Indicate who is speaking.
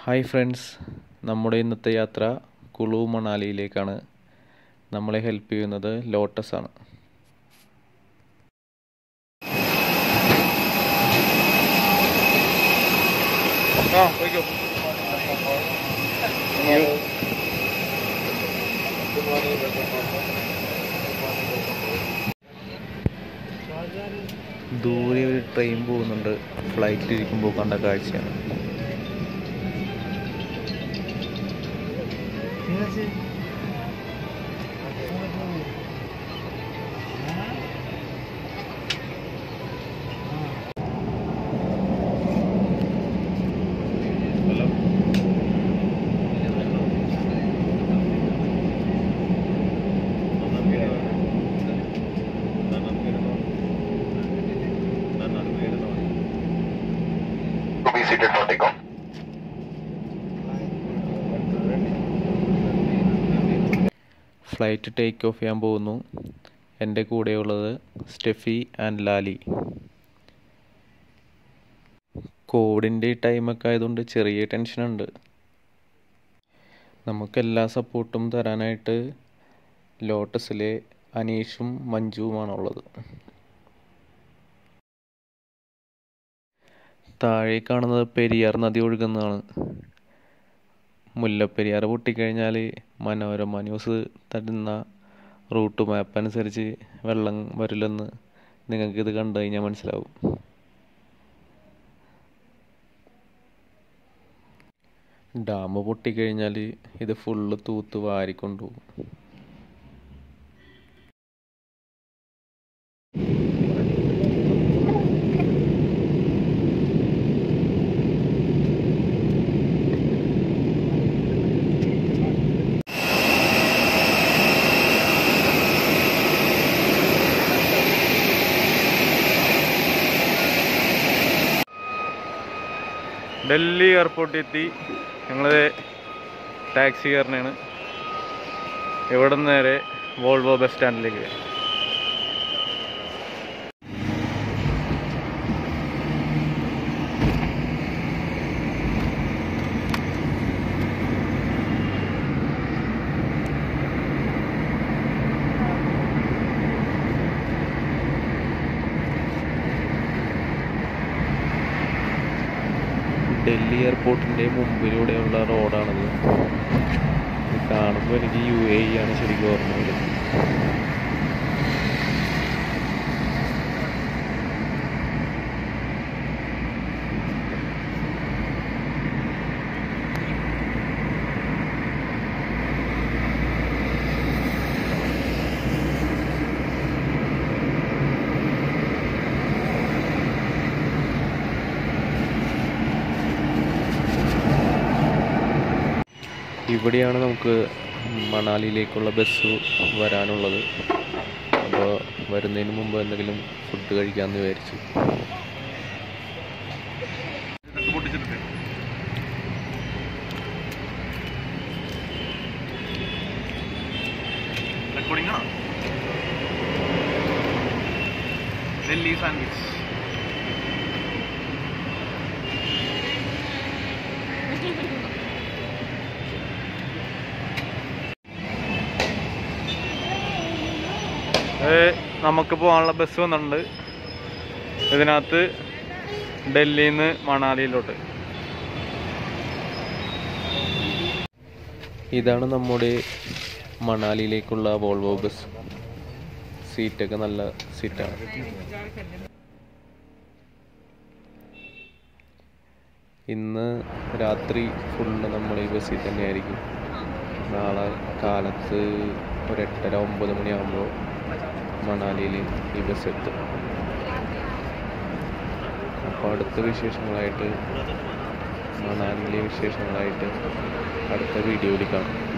Speaker 1: Hi friends നമ്മുടെ ഇന്നത്തെ യാത്ര കുളു മണാലിയിലേക്കാണ് നമ്മളെ ഹെൽപ്പ് ചെയ്യുന്നത് ലോട്ടസ് ആണ്
Speaker 2: ആ പോയിക്കോ
Speaker 1: ദൂരെ ഒരു ട്രെയിൻ പോകുന്നുണ്ട് ഫ്ലൈറ്റിൽ ഇരിക്കുമ്പോൾ കണ്ട കാഴ്ചയാണ്
Speaker 3: to be seated for takeoff.
Speaker 1: Flight take off ചെയ്യാൻ പോകുന്നു എൻ്റെ കൂടെയുള്ളത് സ്റ്റെഫി ആൻഡ് ലാലി കോവിഡിൻ്റെ ടൈമൊക്കെ ആയതുകൊണ്ട് ചെറിയ ടെൻഷനുണ്ട് നമുക്ക് എല്ലാ സപ്പോർട്ടും തരാനായിട്ട് ലോട്ടസിലെ അനീഷും മഞ്ജുവുമാണുള്ളത് താഴെ കാണുന്നത് പെരിയാർ നദി ഒഴുകുന്നതാണ് മുല്ലപ്പെരിയാർ പൊട്ടിക്കഴിഞ്ഞാൽ മനോരമ ന്യൂസ് തരുന്ന റൂട്ട് മാപ്പ് അനുസരിച്ച് വെള്ളം വരില്ലെന്ന് നിങ്ങൾക്ക് ഇത് കണ്ടു കഴിഞ്ഞാൽ മനസ്സിലാവും ഡാം പൊട്ടിക്കഴിഞ്ഞാൽ ഇത് ഫുള്ള് തൂത്ത് വാരിക്കൊണ്ടുപോകും
Speaker 2: ഡൽഹി എയർപോർട്ടിൽ എത്തി ഞങ്ങൾ ടാക്സി കയറണാണ് ഇവിടെ നിന്ന് നേരെ വോൾവോ ബസ് സ്റ്റാൻഡിലേക്ക്
Speaker 1: ഡൽഹി എയർപോർട്ടിൻ്റെ മുമ്പിലൂടെയുള്ള റോഡാണിത് ഇത് കാണുമ്പോൾ എനിക്ക് യു എ ഇ ആണ് ശരിക്കും ഓർമ്മ വരുന്നത് ഇവിടെയാണ് നമുക്ക് മണാലിയിലേക്കുള്ള ബസ് വരാനുള്ളത് അപ്പോൾ വരുന്നതിന് മുമ്പ് എന്തെങ്കിലും ഫുഡ് കഴിക്കാമെന്ന് വിചാരിച്ചു
Speaker 2: പൊട്ടിച്ചിട്ട് റെക്കോർഡിംഗ് ആണോ ഡൽഹി സാൻഡ്വിച്ച് നമുക്ക് പോകാനുള്ള ബസ് വന്നിട്ടുണ്ട് ഇതിനകത്ത് ഡൽഹിയിൽ നിന്ന് മണാലിയിലോട്ട്
Speaker 1: ഇതാണ് നമ്മുടെ മണാലിയിലേക്കുള്ള വോൾവോ ബസ് സീറ്റൊക്കെ നല്ല സീറ്റാണ് ഇന്ന് രാത്രി ഫുള്ള് നമ്മൾ ഈ ബസ്സിൽ തന്നെയായിരിക്കും നാളെ കാലത്ത് ഒരു എട്ടര ഒമ്പത് മണിയാകുമ്പോൾ മണാലിയിൽ ഈ ബസ് എത്തും അപ്പോൾ അടുത്ത വിശേഷങ്ങളായിട്ട് മണാലിയിലെ വിശേഷങ്ങളായിട്ട് അടുത്ത വീഡിയോയിൽ കാണാം